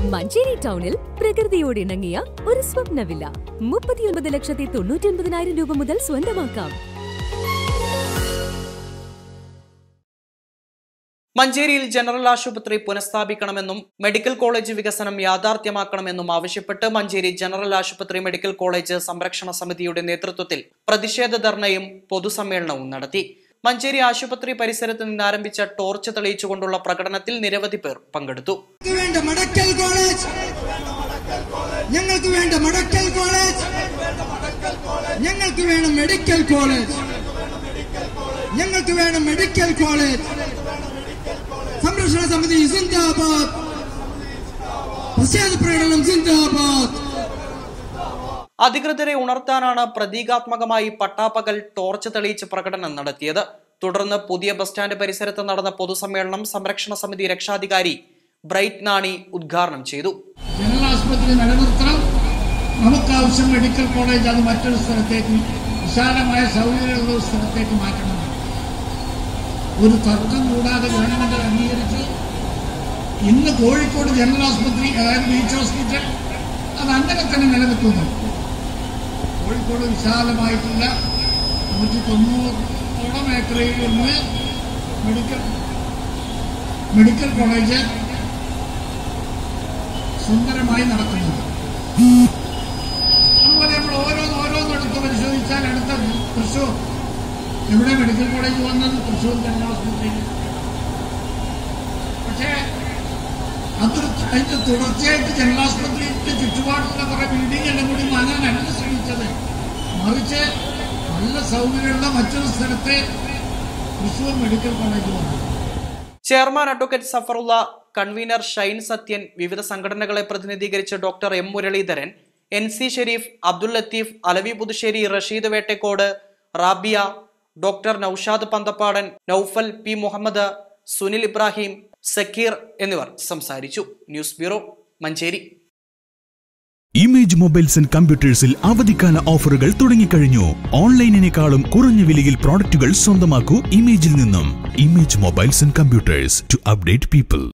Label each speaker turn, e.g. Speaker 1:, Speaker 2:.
Speaker 1: മഞ്ചേരി ടൗണിൽ പ്രകൃതിയോട് ഇണങ്ങിയ ഒരു സ്വപ്ന വില്ല മുപ്പത്തിയൊൻപത് ലക്ഷത്തി തൊണ്ണൂറ്റി ഒൻപതിനായിരം രൂപ മുതൽ സ്വന്തമാക്കാം
Speaker 2: മഞ്ചേരിയിൽ ജനറൽ ആശുപത്രി പുനഃസ്ഥാപിക്കണമെന്നും മെഡിക്കൽ കോളേജ് വികസനം യാഥാർത്ഥ്യമാക്കണമെന്നും ആവശ്യപ്പെട്ട് മഞ്ചേരി ജനറൽ ആശുപത്രി മെഡിക്കൽ കോളേജ് സംരക്ഷണ സമിതിയുടെ നേതൃത്വത്തിൽ പ്രതിഷേധ ധർണയും പൊതുസമ്മേളനവും നടത്തി മഞ്ചേരി ആശുപത്രി പരിസരത്ത് നിന്ന് ആരംഭിച്ച ടോർച്ച് തെളിയിച്ചുകൊണ്ടുള്ള പ്രകടനത്തിൽ നിരവധി പേർ പങ്കെടുത്തു
Speaker 3: ഞങ്ങൾക്ക് വേണ്ട മടക്കൽ കോളേജ് ഞങ്ങൾക്ക് വേണ്ട മടക്കൽ കോളേജ് ഞങ്ങൾക്ക് വേണം മെഡിക്കൽ കോളേജ് ഞങ്ങൾക്ക് വേണം മെഡിക്കൽ കോളേജ് സംരക്ഷണ സമിതി സിന്ദാബാദ് പ്രതിഷേധ പ്രകടനം സിന്ദാബാദ്
Speaker 2: അധികൃതരെ ഉണർത്താനാണ് പ്രതീകാത്മകമായി പട്ടാപ്പകൽ ടോർച്ച് തെളിയിച്ച് പ്രകടനം നടത്തിയത് തുടർന്ന് പുതിയ ബസ് സ്റ്റാൻഡ് പരിസരത്ത് നടന്ന പൊതുസമ്മേളനം സംരക്ഷണ സമിതി രക്ഷാധികാരി ബ്രൈറ്റ് നാണി ഉദ്ഘാടനം ചെയ്തു
Speaker 4: ജനറൽ ആശുപത്രി നിലനിർത്തണം നമുക്കാവശ്യം മെഡിക്കൽ കോളേജ് അത് മറ്റൊരു സ്ഥലത്തേക്ക് വിശാലമായ സൗകര്യമുള്ള ഒരു സ്ഥലത്തേക്ക് മാറ്റണം ഒരു തർക്കം കൂടാതെ ഗവൺമെന്റ് അംഗീകരിച്ച് ഇന്ന് കോഴിക്കോട് ജനറൽ ആശുപത്രി അതായത് ബീച്ച് ഹോസ്പിറ്റൽ അത് അങ്ങനെ തന്നെ നിലനിൽക്കുന്നു കോഴിക്കോട് വിശാലമായിട്ടുള്ള നൂറ്റി തൊണ്ണൂറോളം ഏക്കറയിൽ നിന്ന് മെഡിക്കൽ മെഡിക്കൽ കോളേജ് സുന്ദരമായി നടക്കുന്നുണ്ട് അതുപോലെ നമ്മൾ ഓരോന്ന് ഓരോന്നെടുത്ത് പരിശോധിച്ചാൽ അടുത്ത തൃശൂർ എവിടെ മെഡിക്കൽ കോളേജ് വന്നത് തൃശൂർ ജനറൽ ആശുപത്രിയിൽ പക്ഷേ അത് അതിന്റെ തുടർച്ചയായിട്ട് ജനറൽ ആശുപത്രിയുടെ ചുറ്റുപാടുള്ള കുറെ ബിൽഡിംഗ് എല്ലാം കൂടി വാങ്ങാനല്ല ശ്രമിച്ചത് മറിച്ച് നല്ല സൗകര്യമുള്ള മറ്റൊരു സ്ഥലത്തെ തൃശൂർ മെഡിക്കൽ കോളേജ് വന്നു
Speaker 2: chairman advocate Safarulla convener Shine Sathyan വിവിധ സംഘടനകളെ പ്രതിനിധീകരിച്ച് doctor M Muraleedharan N C Shareef Abdul Latheef Alavi Puthussery Rasheed Vettakkode Rabiya doctor Noushad Panthappadan Noufal P Muhammad Sunil Ibrahim Zakir എന്നിവർ സംസാരിച്ചു news bureau Manjeri
Speaker 5: image mobiles and കമ്പ്യൂട്ടേഴ്സിൽ അവധിക്കാല ഓഫറുകൾ തുടങ്ങിക്കഴിഞ്ഞു ഓൺലൈനിനേക്കാളും കുറഞ്ഞ വിലയിൽ പ്രോഡക്റ്റുകൾ സ്വന്തമാക്കൂ ഇമേജിൽ നിന്നും image mobiles and computers to update people